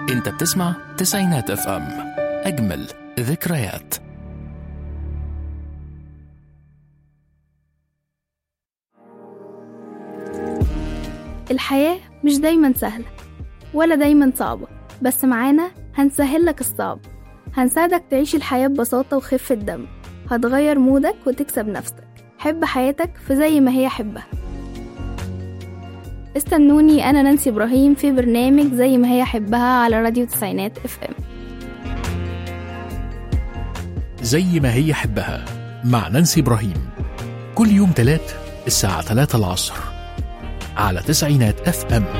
انت بتسمع تسعينات اف ام اجمل ذكريات الحياة مش دايما سهلة ولا دايما صعبة بس معانا هنسهل لك الصعب هنساعدك تعيش الحياة ببساطة وخفة دم هتغير مودك وتكسب نفسك حب حياتك في زي ما هي حبها استنوني أنا نانسي إبراهيم في برنامج زي ما هي حبها على راديو تسعينات اف ام زي ما هي حبها مع نانسي إبراهيم كل يوم تلات الساعة 3 العصر على تسعينات اف ام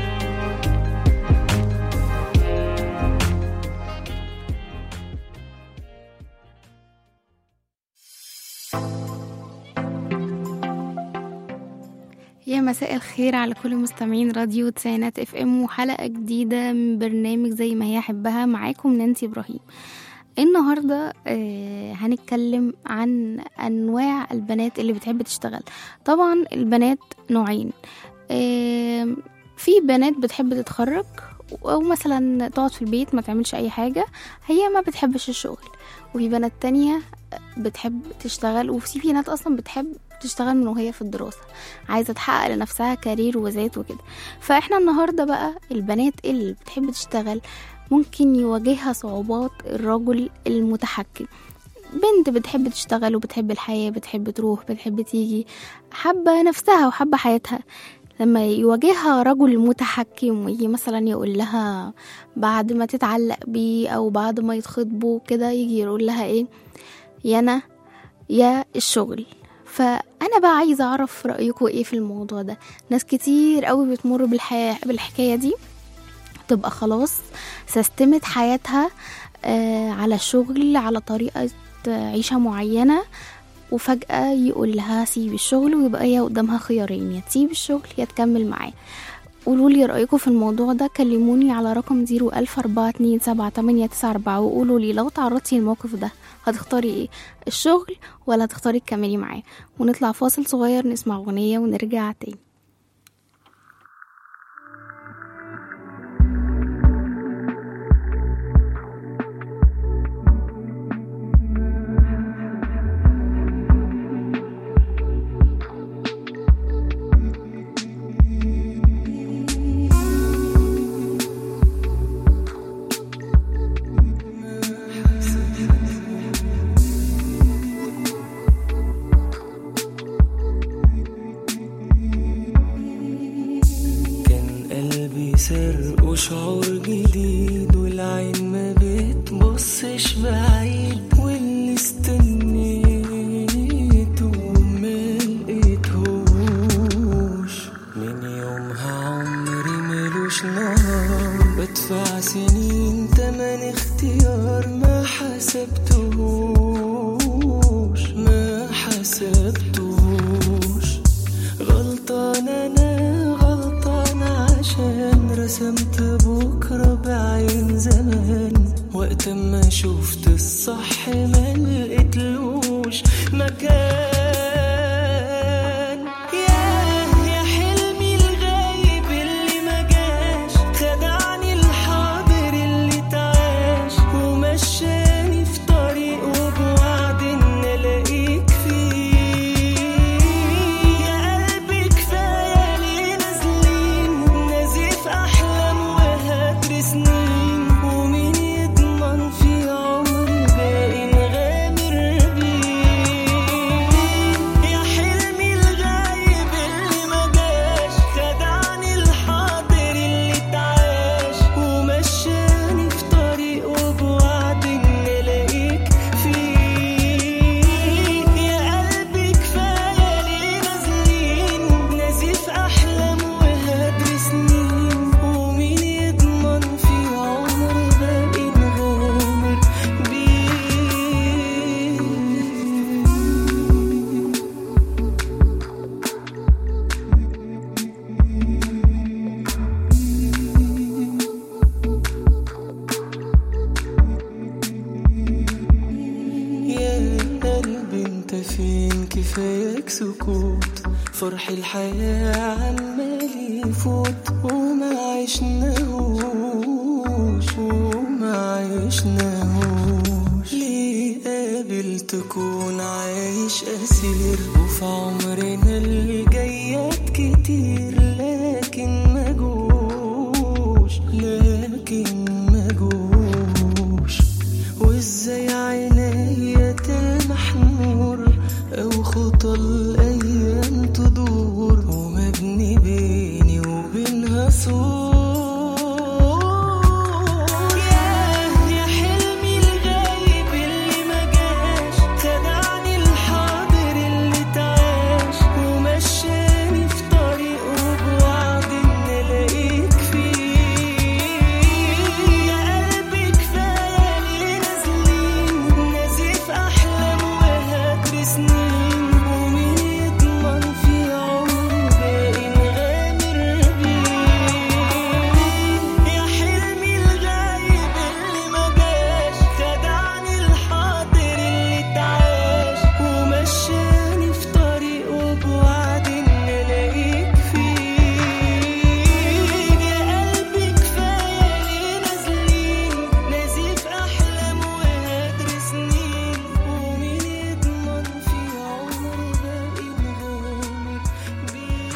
يا مساء الخير على كل مستمعين راديو تسعينات اف ام وحلقة جديدة من برنامج زي ما هي حبها معاكم نانسي ابراهيم النهاردة آه، هنتكلم عن أنواع البنات اللي بتحب تشتغل طبعا البنات نوعين آه، في بنات بتحب تتخرج أو مثلا تقعد في البيت ما تعملش أي حاجة هي ما بتحبش الشغل وفي بنات تانية بتحب تشتغل وفي بنات أصلا بتحب تشتغل من وهي في الدراسة عايزة تحقق لنفسها كارير وذات وكده فاحنا النهاردة بقى البنات اللي بتحب تشتغل ممكن يواجهها صعوبات الرجل المتحكم بنت بتحب تشتغل وبتحب الحياة بتحب تروح بتحب تيجي حابة نفسها وحابة حياتها لما يواجهها رجل متحكم ويجي مثلا يقول لها بعد ما تتعلق بيه او بعد ما يتخطبوا كده يجي يقول لها ايه يا انا يا الشغل فانا بقى عايزه اعرف رايكم ايه في الموضوع ده ناس كتير قوي بتمر بالحياه بالحكايه دي تبقى خلاص سستمت حياتها آه على شغل على طريقة عيشة معينة وفجأة يقول لها سيب الشغل ويبقى هي قدامها خيارين يا تسيب الشغل يا تكمل معاه قولوا لي رأيكم في الموضوع ده كلموني على رقم زيرو ألف أربعة اتنين سبعة تمانية تسعة أربعة وقولوا لي لو تعرضتي للموقف ده هتختاري ايه الشغل ولا هتختاري تكملي معاه ونطلع فاصل صغير نسمع أغنية ونرجع تاني كان قلبي سرق وشعور جديد والعين ما بتبصش بعيد واللي استنيته ما لقيتهوش من يومها عمري ملوش نهار بدفع سنين تمن اختيار ما حسبتهوش ما حسبتهوش غلطان انا غلطان عشان رسمت بكرة بعين زمان وقت ما شفت الصح ما لقيتلوش مكان ياه يا حلمي الغايب اللي ما جاش خدعني الحاضر اللي تعاش ومشاني في طريق وبوعد ان الاقيك فيه يا قلبي كفايه ليه نازلين نزيف احلام وهدر سنين ومين يضمن في عمر باقي نغامر بيه يا حلمي الغايب اللي ما جاش خدعني الحاضر اللي تعاش ومشاني في طريق وبوعد ان الاقيك فيه يا قلبي كفايه ليه نازلين نزيف احلام وهدر سنين ومين يضمن في عمر باقي نغامر بيه يا قلبي انت فين كفاياك سكوت فرح الحياة عمال يفوت وما عشناهوش نعيش أسير وفي عمرنا الجايات كتير لكن ما جوش لكن ما جوش وازاي عينيا تلمح نور او خطى الايام تدور ومبني بيني وبينها سور ياه يا حلمي الغايب اللي ما جاش خدعني الحاضر اللي اتعاش ومشاني في طريقه بوعد ان الاقيك فيه يا قلبي كفايه ليه نازلين نزيف احلام وهجر سنين ومين يضمن في عمر باقي نغامر بيه يا حلمي الغايب اللي ما جاش خدعني الحاضر اللي اتعاش ومشاني في طريقه بوعد ان الاقيك فيه يا قلبي كفايه ليه نازلين نزيف احلام وهدر سنين ومين يضمن في عمر باقي نغامر بيه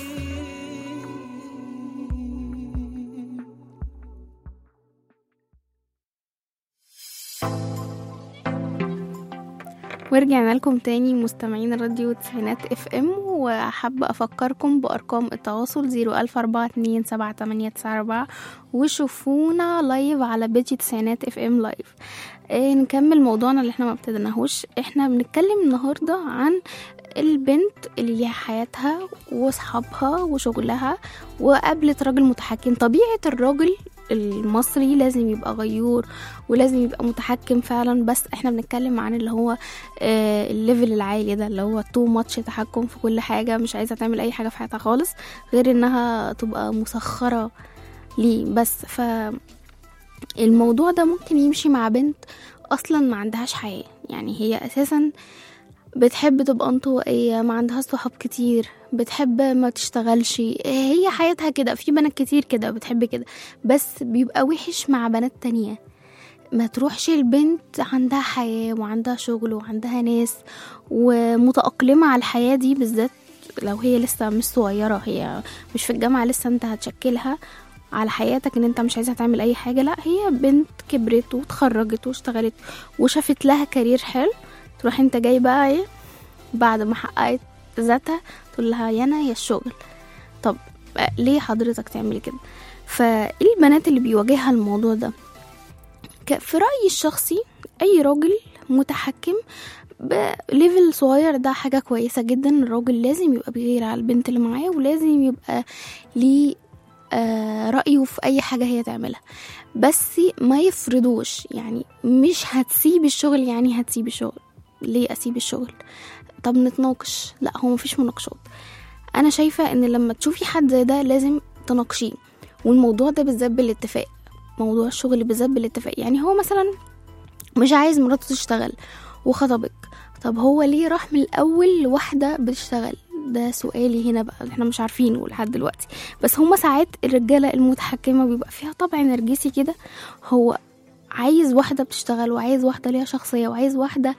ورجعنا لكم تاني مستمعين راديو تسعينات اف ام وحابة افكركم بارقام التواصل زيرو الف اربعة اتنين سبعة تمانية تسعة اربعة وشوفونا لايف على بيج تسعينات اف ام لايف إيه نكمل موضوعنا اللي احنا ما ابتديناهوش احنا بنتكلم النهاردة عن البنت اللي ليها حياتها واصحابها وشغلها وقابلت راجل متحكم طبيعة الراجل المصري لازم يبقى غيور ولازم يبقى متحكم فعلا بس احنا بنتكلم عن اللي هو آه الليفل العالي ده اللي هو تو ماتش تحكم في كل حاجة مش عايزة تعمل اي حاجة في حياتها خالص غير انها تبقى مسخرة ليه بس ف الموضوع ده ممكن يمشي مع بنت اصلا ما عندهاش حياة يعني هي اساسا بتحب تبقى انطوائية ما عندهاش صحاب كتير بتحب ما تشتغلش هي حياتها كده في بنات كتير كده بتحب كده بس بيبقى وحش مع بنات تانية ما تروحش البنت عندها حياة وعندها شغل وعندها ناس ومتأقلمة على الحياة دي بالذات لو هي لسه مش صغيرة هي مش في الجامعة لسه انت هتشكلها على حياتك ان انت مش عايزها تعمل اي حاجة لا هي بنت كبرت واتخرجت واشتغلت وشافت لها كارير حلو تروح انت جاي بقى ايه بعد ما حققت ذاتها تقول لها يا انا يا الشغل طب ليه حضرتك تعملي كده فالبنات اللي بيواجهها الموضوع ده ك- في رأيي الشخصي أي راجل متحكم بليفل صغير ده حاجة كويسة جدا الراجل لازم يبقى بيغير على البنت اللي معاه ولازم يبقى ليه آه رأيه في أي حاجة هي تعملها بس ما يفرضوش يعني مش هتسيب الشغل يعني هتسيب الشغل ليه أسيب الشغل طب نتناقش لا هو مفيش مناقشات أنا شايفة إن لما تشوفي حد زي ده لازم تناقشيه والموضوع ده بالذات بالاتفاق موضوع الشغل بالذات بالاتفاق يعني هو مثلا مش عايز مراته تشتغل وخطبك طب هو ليه راح من الاول لواحده بتشتغل ده سؤالي هنا بقى احنا مش عارفينه لحد دلوقتي بس هما ساعات الرجاله المتحكمه بيبقى فيها طبع نرجسي كده هو عايز واحده بتشتغل وعايز واحده ليها شخصيه وعايز واحده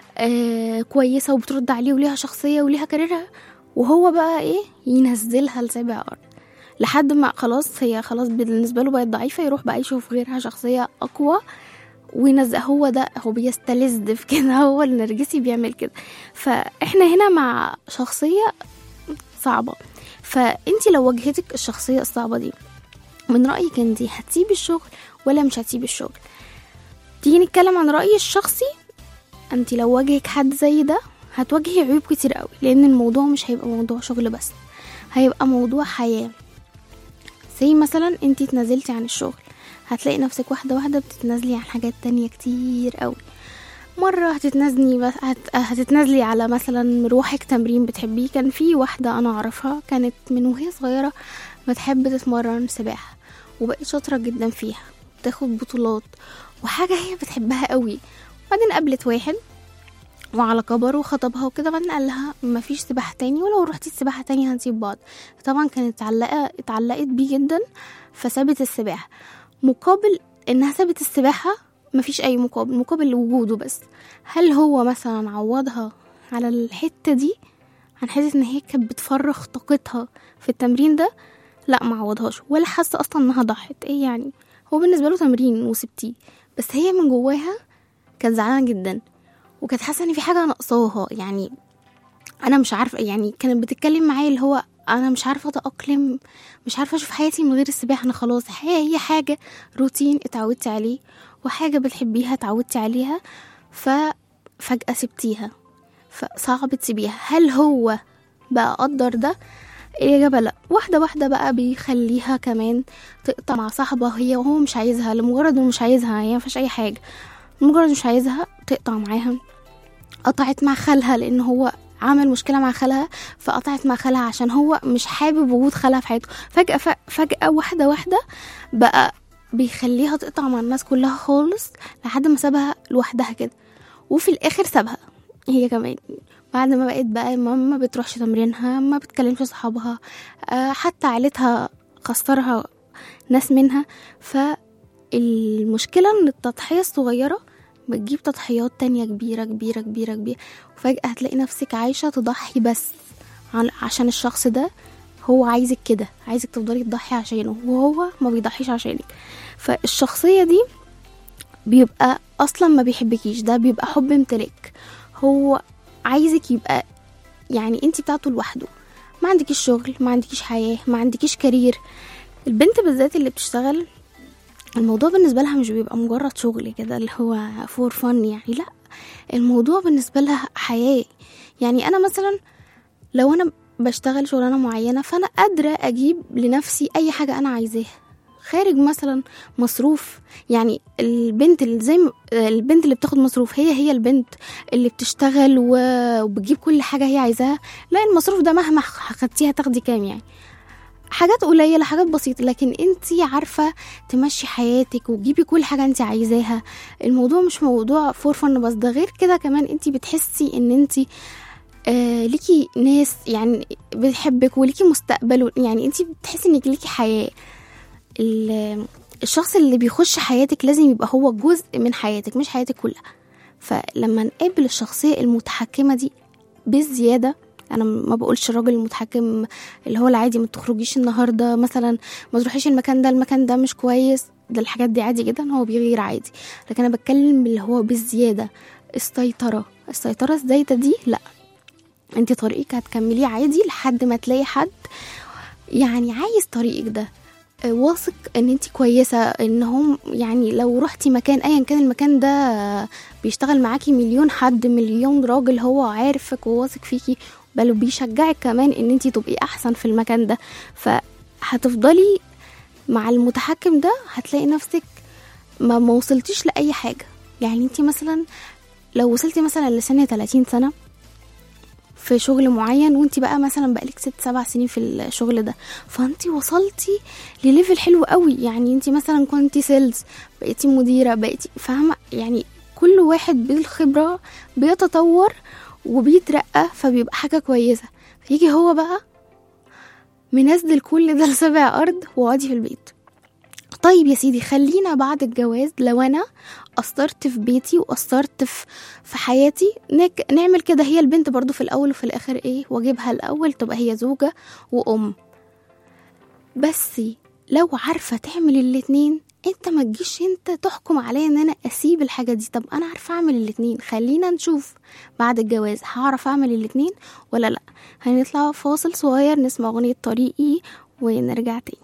آه كويسه وبترد عليه وليها شخصيه وليها كاريرها وهو بقى ايه ينزلها لسابع ارض لحد ما خلاص هي خلاص بالنسبه له بقت ضعيفه يروح بقى يشوف غيرها شخصيه اقوى وينزل هو ده هو بيستلذ في كده هو النرجسي بيعمل كده فاحنا هنا مع شخصيه صعبه فانت لو واجهتك الشخصيه الصعبه دي من رايك انت هتسيبي الشغل ولا مش هتسيبي الشغل تيجي نتكلم عن رايي الشخصي انت لو واجهك حد زي ده هتواجهي عيوب كتير قوي لان الموضوع مش هيبقى موضوع شغل بس هيبقى موضوع حياه زي مثلا انت اتنازلتي عن الشغل هتلاقي نفسك واحدة واحدة بتتنازلي عن حاجات تانية كتير قوي مرة هتتنازلي بس هت... هتتنازلي على مثلا مروحك تمرين بتحبيه كان في واحدة أنا أعرفها كانت من وهي صغيرة بتحب تتمرن سباحة وبقت شاطرة جدا فيها بتاخد بطولات وحاجة هي بتحبها قوي بعدين قابلت واحد وعلى كبر وخطبها وكده بعدين قال لها مفيش سباحة تاني ولو رحتي السباحة تاني هنسيب بعض طبعا كانت اتعلقة اتعلقت بيه جدا فسابت السباحة مقابل انها سابت السباحة مفيش اي مقابل مقابل وجوده بس هل هو مثلا عوضها على الحتة دي عن حتة ان هي كانت بتفرغ طاقتها في التمرين ده لا ما عوضهاش ولا حاسة اصلا انها ضحت ايه يعني هو بالنسبة له تمرين وسبتيه بس هي من جواها كانت زعلانة جدا وكانت حاسة ان في حاجة ناقصاها يعني انا مش عارفة يعني كانت بتتكلم معايا اللي هو انا مش عارفة اتأقلم مش عارفة اشوف حياتي من غير السباحة انا خلاص هي هي حاجة روتين اتعودتي عليه وحاجة بتحبيها اتعودتي عليها ففجأة سبتيها فصعب تسيبيها هل هو بقى قدر ده الإجابة لأ واحدة واحدة بقى بيخليها كمان تقطع مع صاحبة هي وهو مش عايزها لمجرد انه مش عايزها هي مفيش أي حاجة لمجرد مش عايزها تقطع معاها قطعت مع خالها لأن هو عمل مشكلة مع خالها فقطعت مع خالها عشان هو مش حابب وجود خالها في حياته فجأة ف- فجأة واحدة واحدة بقى بيخليها تقطع مع الناس كلها خالص لحد ما سابها لوحدها كده وفي الآخر سابها هي كمان بعد ما بقت بقى ما ما بتروحش تمرينها ما بتكلمش صحابها آه، حتى عيلتها خسرها ناس منها فالمشكلة ان التضحية الصغيرة بتجيب تضحيات تانية كبيرة كبيرة كبيرة كبيرة وفجأة هتلاقي نفسك عايشة تضحي بس عن- عشان الشخص ده هو عايزك كده عايزك تفضلي تضحي عشانه وهو ما بيضحيش عشانك فالشخصية دي بيبقى اصلا ما بيحبكيش ده بيبقى حب امتلاك هو عايزك يبقى يعني انت بتاعته لوحده ما عندكيش شغل ما عندكيش حياة ما عندكيش كارير البنت بالذات اللي بتشتغل الموضوع بالنسبة لها مش بيبقى مجرد شغل كده اللي هو فور فن يعني لا الموضوع بالنسبة لها حياة يعني أنا مثلا لو أنا بشتغل شغلانة معينة فأنا قادرة أجيب لنفسي أي حاجة أنا عايزاها خارج مثلا مصروف يعني البنت اللي زي ما- البنت اللي بتاخد مصروف هي هي البنت اللي بتشتغل و- وبتجيب كل حاجة هي عايزاها لا المصروف ده مهما خدتيها تاخدي كام يعني حاجات قليلة حاجات بسيطة لكن انتي عارفة تمشي حياتك وتجيبي كل حاجة انتي عايزاها الموضوع مش موضوع فور فن بس ده غير كده كمان انتي بتحسي ان انتي آه ليكي ناس يعني بتحبك وليكي مستقبل و- يعني انتي بتحسي انك ليكي حياة ال- الشخص اللي بيخش حياتك لازم يبقى هو جزء من حياتك مش حياتك كلها فلما نقابل الشخصية المتحكمة دي بالزيادة انا ما بقولش الراجل المتحكم اللي هو العادي ما تخرجيش النهارده مثلا ما تروحيش المكان ده المكان ده مش كويس ده الحاجات دي عادي جدا هو بيغير عادي لكن انا بتكلم اللي هو بالزياده السيطره السيطره الزايده دي لا انت طريقك هتكمليه عادي لحد ما تلاقي حد يعني عايز طريقك ده آه، واثق ان انت كويسه ان هم يعني لو رحتي مكان ايا كان المكان ده آه، بيشتغل معاكي مليون حد مليون راجل هو عارفك وواثق فيكي بل بيشجعك كمان ان انت تبقي احسن في المكان ده فهتفضلي مع المتحكم ده هتلاقي نفسك ما ما وصلتيش لاي حاجه يعني انت مثلا لو وصلتي مثلا لسن 30 سنه في شغل معين وانت بقى مثلا بقالك ست سبع سنين في الشغل ده فانت وصلتي لليفل حلو قوي يعني انت مثلا كنتي سيلز بقيتي مديره بقيتي فاهمه يعني كل واحد بالخبره بيتطور وبيترقى فبيبقى حاجه كويسه فيجي هو بقى منزل كل ده لسبع ارض واقعدي في البيت طيب يا سيدي خلينا بعد الجواز لو انا قصرت في بيتي وقصرت في في حياتي نك... نعمل كده هي البنت برضو في الاول وفي الاخر ايه واجبها الاول تبقى هي زوجة وام بس لو عارفة تعمل الاتنين انت ما تجيش انت تحكم عليا ان انا اسيب الحاجة دي طب انا عارفة اعمل الاتنين خلينا نشوف بعد الجواز هعرف اعمل الاتنين ولا لا هنطلع فاصل صغير نسمع اغنية طريقي ونرجع تاني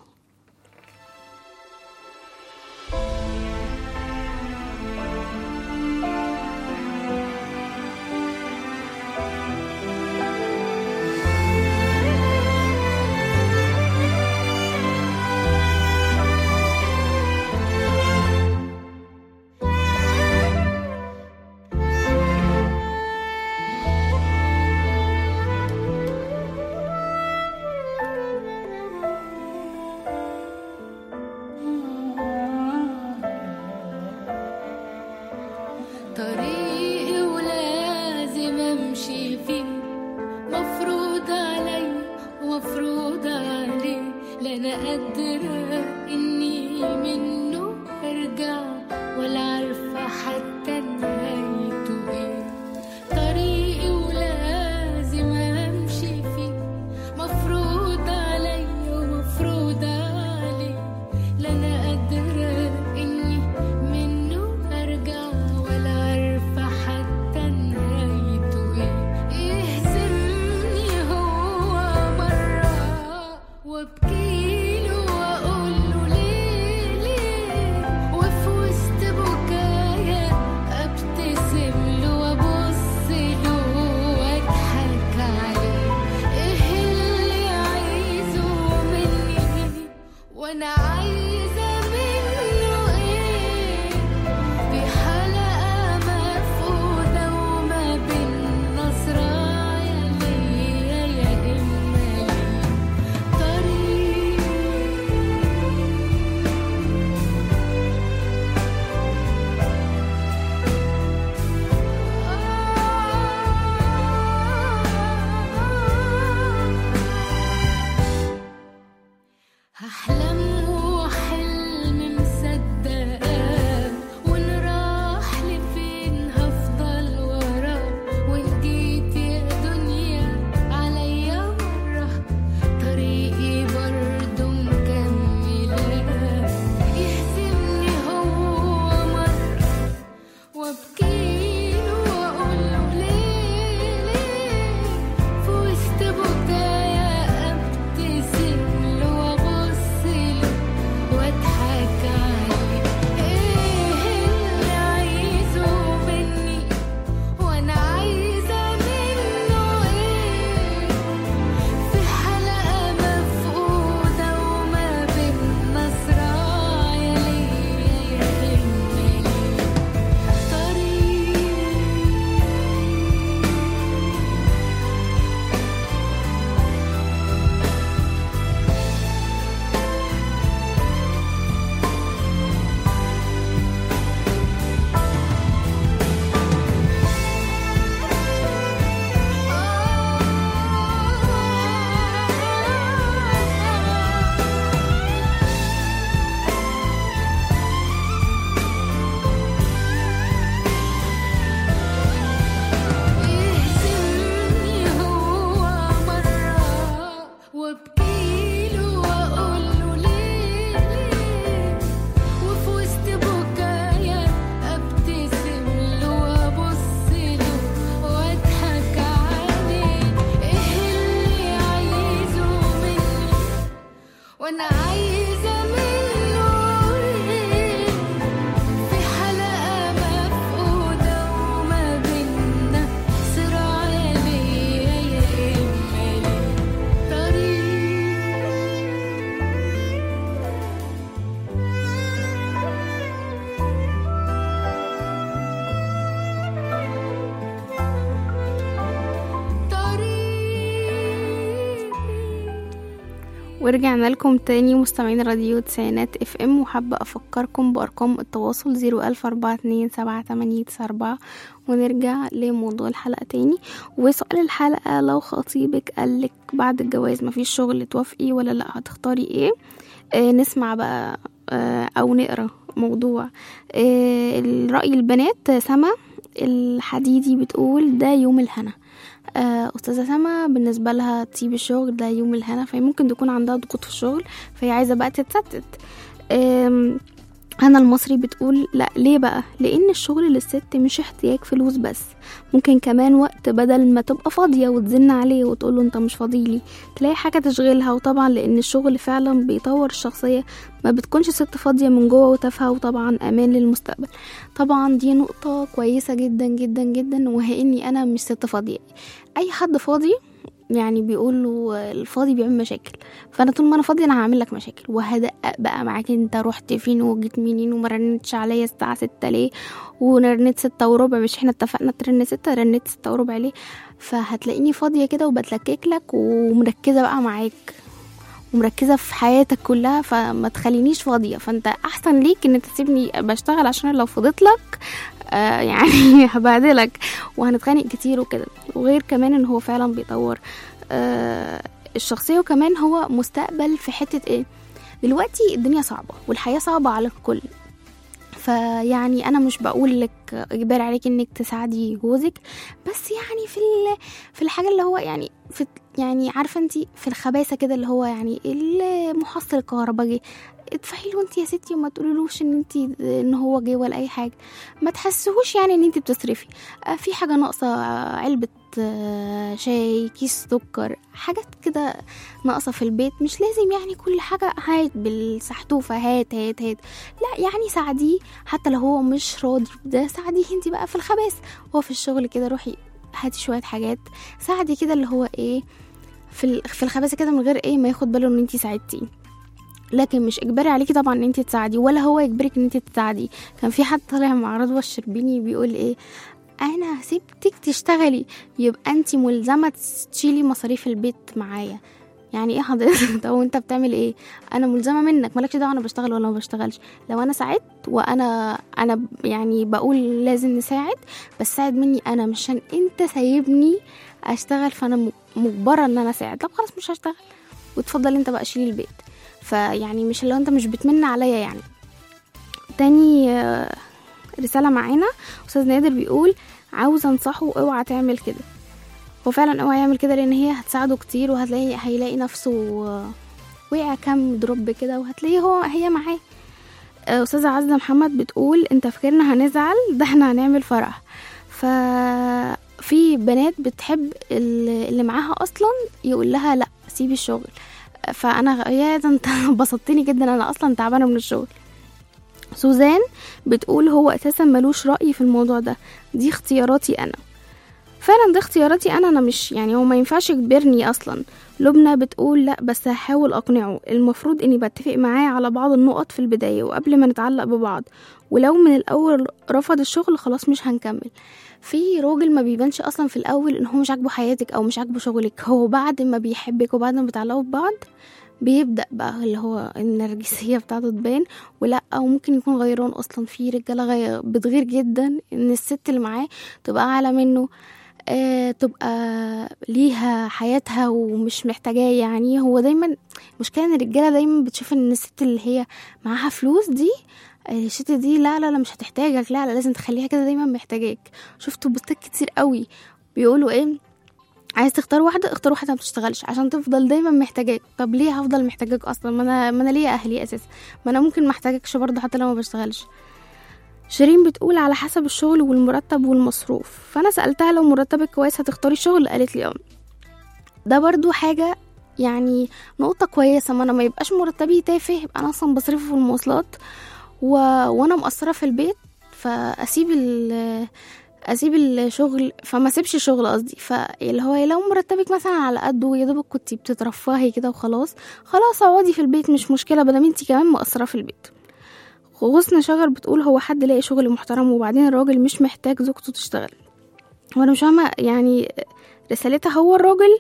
طريقي ولازم امشي فيه مفروض علي ومفروض عليه لا انا قادرة اني منه ارجع ولا عارفة حتى نهايته ايه طريقي ولا وابكيله واقوله ليه ليه وفي وسط بكايا ابتسم له وابص له واضحك عليه ايه اللي عايزه مني وانا عايزه منه ايه في حلقه مفقوده وما بين نصرايا ليا يا اما ليه طريق هحلم وحلم مصدقاه وان راح لفين هفضل وراه وان جيت يا دنيا عليا مرة طريقي برضه مكملة يهزمني هو مرة وابكيله واقوله ليه ليه في وسط بكايا ابتسم له وابص له واضحك عليه ايه اللي عايزه مني وانا عايزه منه ايه في حلقه مفقوده وما بين نصرايا ليا يا اما ليه طريق يهزمني هو مرة وابكيله واقوله ليه ليه وفي وسط بكايا ابتسم له وابص له واضحك عليه ايه اللي عايزه مني وانا عايزه منه ايه في حلقه مفقوده وما بينا صراع ليا يا اما ليه طريق طريق ورجعنا لكم تاني مستمعين راديو تسعينات اف ام وحابة افكركم بارقام التواصل زيرو الف اربعة اتنين سبعة تمانية تسعة اربعة ونرجع لموضوع الحلقة تاني وسؤال الحلقة لو خطيبك قالك بعد الجواز مفيش شغل توافقي ولا لا هتختاري ايه آه نسمع بقى آه او نقرا موضوع آه الرأي البنات سما الحديدي بتقول ده يوم الهنا آه، أستاذة سما بالنسبة لها تسيب الشغل ده يوم الهنا فهي ممكن تكون عندها ضغوط في الشغل فهي عايزة بقى تتستت آم، أنا المصري بتقول لا ليه بقى لأن الشغل للست مش احتياج فلوس بس ممكن كمان وقت بدل ما تبقى فاضية وتزن عليه وتقوله انت مش فاضيلي تلاقي حاجة تشغلها وطبعا لأن الشغل فعلا بيطور الشخصية ما بتكونش ست فاضية من جوه وتافهة وطبعا أمان للمستقبل طبعا دي نقطة كويسة جدا جدا جدا وهي إني أنا مش ست فاضية أي حد فاضي يعني بيقولوا الفاضي بيعمل مشاكل فانا طول ما انا فاضي انا هعمل لك مشاكل وهدقق بقى معاك انت رحت فين وجيت منين وما رنتش عليا الساعه ستة ليه ورنيت ستة وربع مش احنا اتفقنا ترن ستة رنيت ستة وربع ليه فهتلاقيني فاضيه كده وبتلكك لك ومركزه بقى معاك ومركزه في حياتك كلها فما تخلينيش فاضيه فانت احسن ليك ان انت تسيبني بشتغل عشان لو فضيت لك آه يعني هبهدلك وهنتخانق كتير وكده وغير كمان ان هو فعلا بيطور آه الشخصيه وكمان هو مستقبل في حته ايه دلوقتي الدنيا صعبه والحياه صعبه على الكل فيعني انا مش بقول لك اجبار عليك انك تساعدي جوزك بس يعني في ال- في الحاجه اللي هو يعني في يعني عارفه انت في الخباثه كده اللي هو يعني المحصل الكهرباء جه ادفعي له انت يا ستي وما تقوليلوش ان انت ان هو جه ولا اي حاجه ما تحسهوش يعني ان انت بتصرفي آه، في حاجه ناقصه آه، علبه آه، شاي كيس سكر حاجات كده ناقصة في البيت مش لازم يعني كل حاجة هات بالسحتوفة هات هات هات لا يعني ساعديه حتى لو هو مش راضي ده ساعديه انت بقى في الخباث هو في الشغل كده روحي هاتي شوية حاجات ساعدي كده اللي هو ايه في ال- في الخباثة كده من غير ايه ما ياخد باله ان انت ساعدتيه لكن مش اجباري عليكي طبعا ان انت تساعدي ولا هو يجبرك ان انت تساعدي كان في حد طالع مع رضوى الشربيني بيقول ايه انا سبتك تشتغلي يبقى انت ملزمه تشيلي مصاريف البيت معايا يعني ايه حضرتك طب وانت بتعمل ايه انا ملزمه منك مالكش دعوه انا بشتغل ولا ما بشتغلش لو انا ساعدت وانا انا ب- يعني بقول لازم نساعد بس ساعد مني انا مش عشان انت سايبني اشتغل فانا م- مجبره ان انا اساعد طب خلاص مش هشتغل وتفضل انت بقى شيل البيت فيعني مش اللي هو انت مش بتمن عليا يعني تاني آه، رسالة معانا أستاذ نادر بيقول عاوز أنصحه اوعى تعمل كده هو فعلا اوعى يعمل كده لأن هي هتساعده كتير وهتلاقي هيلاقي نفسه آه، وقع كام دروب كده وهتلاقيه هو هي معاه آه، أستاذة عزة محمد بتقول انت فاكرنا هنزعل ده احنا هنعمل فرح ففي بنات بتحب ال- اللي معاها أصلا يقول لها لا سيبي الشغل فانا يا ده انت بسطتني جدا انا اصلا تعبانه من الشغل سوزان بتقول هو اساسا ملوش راي في الموضوع ده دي اختياراتي انا فعلا دي اختياراتي انا انا مش يعني هو ما ينفعش يجبرني اصلا لبنى بتقول لا بس هحاول اقنعه المفروض اني بتفق معاه على بعض النقط في البدايه وقبل ما نتعلق ببعض ولو من الاول رفض الشغل خلاص مش هنكمل في راجل ما بيبانش اصلا في الاول ان هو مش عاجبه حياتك او مش عاجبه شغلك هو بعد ما بيحبك وبعد ما بتعلقوا ببعض بيبدا بقى اللي هو النرجسيه بتاعته تبان ولا وممكن يكون غيران اصلا في رجاله غير بتغير جدا ان الست اللي معاه تبقى اعلى منه آه تبقى ليها حياتها ومش محتاجاه يعني هو دايما مشكلة ان الرجالة دايما بتشوف ان الست اللي هي معاها فلوس دي آه، الست دي لا لا لا مش هتحتاجك لا لا لازم تخليها كده دايما محتاجاك شفتوا بوستات كتير قوي بيقولوا ايه عايز تختار واحدة اختار واحدة ما بتشتغلش عشان تفضل دايما محتاجاك طب ليه هفضل محتاجاك اصلا ما انا ما انا ليا اهلي اساسا ما انا ممكن ما احتاجكش برضه حتى لو ما بشتغلش شيرين بتقول على حسب الشغل والمرتب والمصروف فانا سالتها لو مرتبك كويس هتختاري الشغل قالت لي اه ده برضو حاجه يعني نقطه كويسه ما انا ما يبقاش مرتبي تافه يبقى انا اصلا بصرفه في المواصلات و... وانا مقصره في البيت فاسيب ال... اسيب الشغل فما اسيبش الشغل قصدي فاللي هو لو مرتبك مثلا على قده يا دوبك كنتي بتترفهي كده وخلاص خلاص اقعدي في البيت مش مشكله بدل انتي كمان مقصره في البيت غصن شجر بتقول هو حد لاقي شغل محترم وبعدين الراجل مش محتاج زوجته تشتغل وانا مش فاهمه يعني رسالتها هو الراجل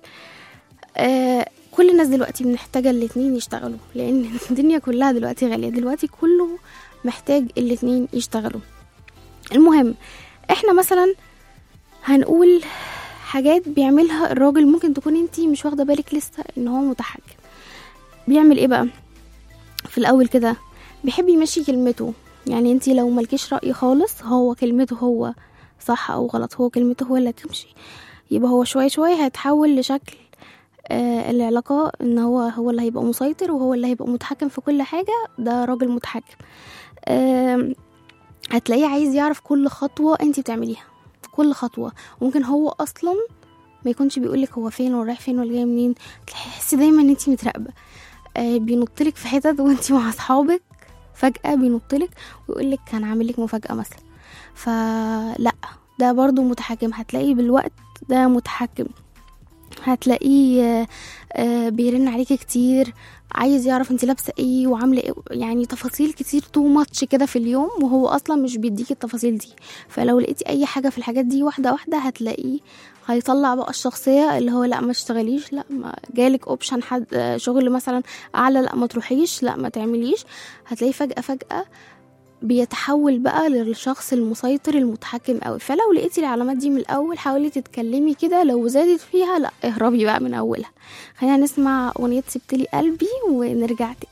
آه كل الناس دلوقتي محتاجه الاتنين يشتغلوا لان الدنيا كلها دلوقتي غاليه دلوقتي كله محتاج الاتنين يشتغلوا المهم احنا مثلا هنقول حاجات بيعملها الراجل ممكن تكون انتي مش واخده بالك لسه ان هو متحكم بيعمل ايه بقى في الاول كده بيحب يمشي كلمته يعني انتي لو ملكيش رأي خالص هو كلمته هو صح او غلط هو كلمته هو اللي هتمشي يبقى هو شوية شوية هيتحول لشكل آه العلاقة ان هو هو اللي هيبقى مسيطر وهو اللي هيبقى متحكم في كل حاجة ده راجل متحكم آه هتلاقيه عايز يعرف كل خطوة انتي بتعمليها كل خطوة ممكن هو اصلا ما يكونش بيقولك هو فين ورايح فين ولا جاي منين تحسي دايما ان انتي متراقبة آه بينطلك في حتت وانتي مع اصحابك فجأة بينطلك ويقولك كان عامل لك مفاجأة مثلا فلا ده برضو متحكم هتلاقيه بالوقت ده متحكم هتلاقيه آه، آه، بيرن عليكي كتير عايز يعرف انت لابسه ايه وعامله ايه يعني تفاصيل كتير تو ماتش كده في اليوم وهو اصلا مش بيديكي التفاصيل دي فلو لقيتي اي حاجه في الحاجات دي واحده واحده هتلاقيه هيطلع بقى الشخصيه اللي هو لا ما تشتغليش لا ما جالك اوبشن حد آه، شغل مثلا اعلى لا ما تروحيش لا ما تعمليش هتلاقيه فجاه فجاه بيتحول بقى للشخص المسيطر المتحكم قوي فلو لقيتي العلامات دي من الاول حاولي تتكلمي كده لو زادت فيها لا اهربي بقى من اولها خلينا نسمع اغنيه سبتلي قلبي ونرجع تاني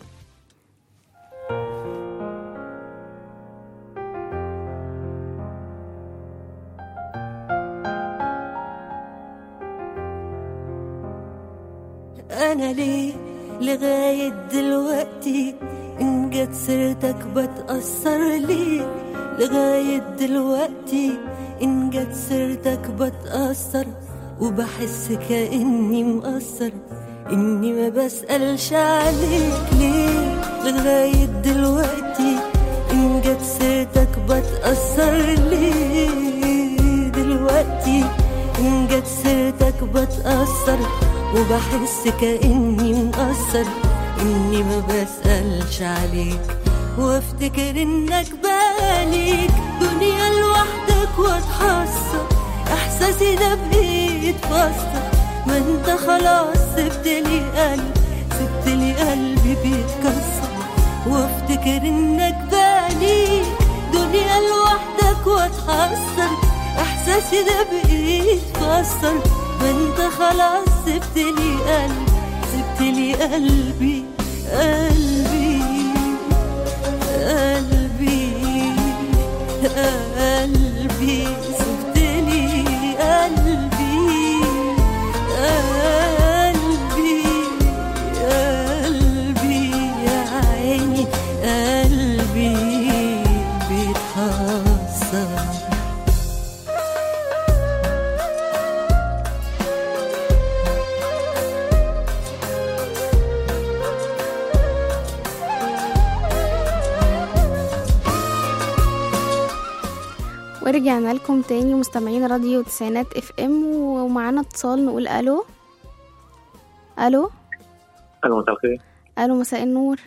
انا ليه لغاية دلوقتي ان جت سيرتك بتأثر ليه لغاية دلوقتي ان جت سيرتك بتأثر وبحس كأني مقصر إني ما بسألش عليك ليه لغاية دلوقتي إن جت سيرتك بتأثر ليه دلوقتي إن جت سيرتك بتأثر وبحس كأني مقصر إني ما بسألش عليك وافتكر إنك باليك دنيا لوحدك واتحسر إحساسي ده بإيد فاصلة ما انت خلاص سبت لي قلب سبت لي قلبي بيتكسر وافتكر انك باليك دنيا لوحدك واتحسر احساسي ده بايد فسر ما انت خلاص سبت لي قلب سبت لي قلبي قلبي قلبي قلبي سبت لي قلبي قلبي قلبي يا عيني قلبي بيتحسر ورجعنا لكم تاني مستمعين راديو تسعينات اف ام ومعانا اتصال نقول الو الو الو مساء الخير الو مساء النور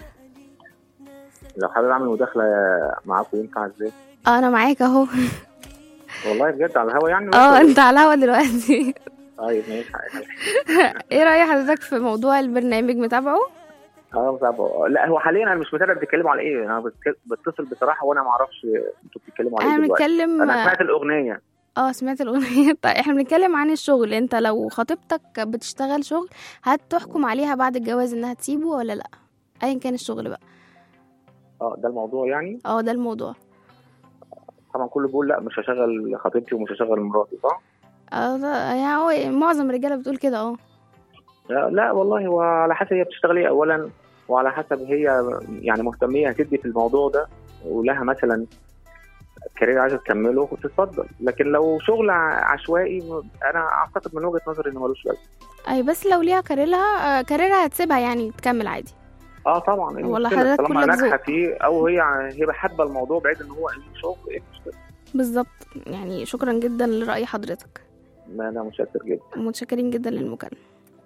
لو حابب اعمل مداخله معاكم ينفع ازاي اه انا معاك اهو والله بجد على الهوا يعني اه انت على الهوا دلوقتي طيب ماشي عادي. ايه رأي حضرتك في موضوع البرنامج متابعه اه متابعه لا هو حاليا انا مش متابع بتتكلموا على ايه انا بتك- بتصل بصراحه وانا ما اعرفش انتوا بتتكلموا على احنا ايه دلوقتي بنتكلم انا سمعت الاغنيه اه سمعت الاغنيه طيب احنا بنتكلم عن الشغل انت لو خطيبتك بتشتغل شغل هتحكم عليها بعد الجواز انها تسيبه ولا لا ايا كان الشغل بقى اه ده الموضوع يعني اه ده الموضوع طبعا كله بيقول لا مش هشغل خطيبتي ومش هشغل مراتي صح؟ اه ده يعني هو معظم الرجاله بتقول كده اه لا, لا والله هو على حسب هي بتشتغل ايه اولا وعلى حسب هي يعني مهتميه هتدي في الموضوع ده ولها مثلا كارير عايزه تكمله تتفضل لكن لو شغل ع- عشوائي انا اعتقد من وجهه نظري انه ملوش لازمه اي بس لو ليها كاريرها آه، كاريرها هتسيبها يعني تكمل عادي اه طبعا إيه والله المشكلة؟ حضرتك طالما كلك ذوق. ناجحه فيه او هي هي حابه الموضوع بعيد ان هو إيه شغل ايه المشكله؟ بالظبط يعني شكرا جدا لرأي حضرتك لا انا متشكر جدا متشكرين جدا للمكالمة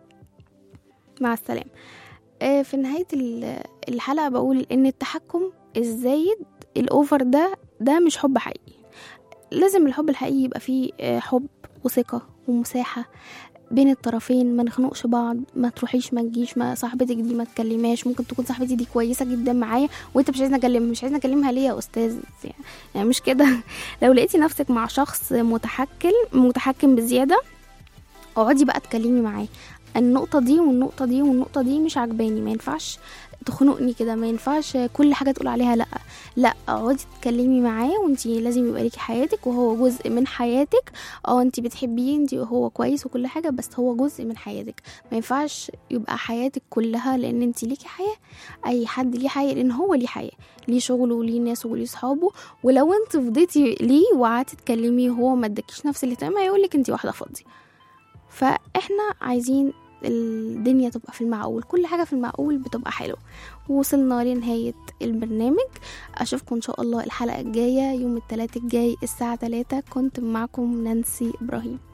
مع السلامة آه، في نهاية ال- الحلقة بقول إن التحكم الزايد الأوفر ده ده مش حب حقيقي لازم الحب الحقيقي يبقى فيه آه، حب وثقة ومساحة بين الطرفين ما نخنقش بعض ما تروحيش ما تجيش ما صاحبتك دي ما تكلمهاش ممكن تكون صاحبتي دي كويسه جدا معايا وانت مش عايزني اكلمها مش عايزني اكلمها ليه يا استاذ يعني, يعني مش كده لو لقيتي نفسك مع شخص متحكم متحكم بزياده اقعدي بقى اتكلمي معاه النقطه دي والنقطه دي والنقطه دي مش عجباني ما ينفعش تخنقني كده ما ينفعش كل حاجه تقول عليها لا لا اقعدي تتكلمي معاه وانتي لازم يبقى ليكي حياتك وهو جزء من حياتك اه انتي بتحبيه انتي وهو كويس وكل حاجه بس هو جزء من حياتك ما ينفعش يبقى حياتك كلها لان انتي ليكي حياه اي حد ليه حياه لان هو ليه حياه ليه شغله وليه ناس وليه صحابه ولو انت فضيتي ليه وقعدتي تتكلمي وهو ما ادكيش نفس الاهتمام هيقولك انتي واحده فاضيه فاحنا عايزين الدنيا تبقى في المعقول كل حاجة في المعقول بتبقى حلوة وصلنا لنهاية البرنامج أشوفكم إن شاء الله الحلقة الجاية يوم الثلاث الجاي الساعة 3 كنت معكم نانسي إبراهيم